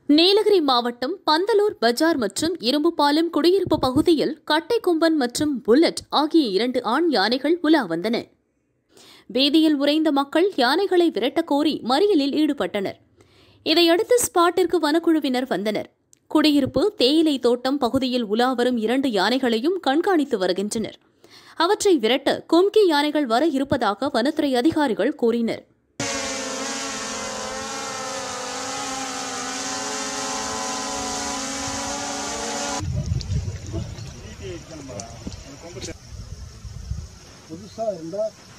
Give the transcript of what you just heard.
நீலகிரி மாவட்டம் பந்தலூர் பஜார் மற்றும் இரும்புபாலம் குடியிருப்பு பகுதியில் கட்டைக்கொம்பன் மற்றும் புல்லட் ஆகிய இரண்டு ஆண் யானைகள் உலா வந்தன வீதியில் உறைந்த மக்கள் யானைகளை விரட்டக் கோரி மறியலில் ஈடுபட்டனர் இதையடுத்து ஸ்பாட்டிற்கு வனக்குழுவினர் வந்தனர் குடியிருப்பு தேயிலை தோட்டம் பகுதியில் உலா வரும் இரண்டு யானைகளையும் கண்காணித்து வருகின்றனர் அவற்றை விரட்ட கொம்கி யானைகள் வர இருப்பதாக வனத்துறை அதிகாரிகள் கூறினர் புதுசாக இருந்தால்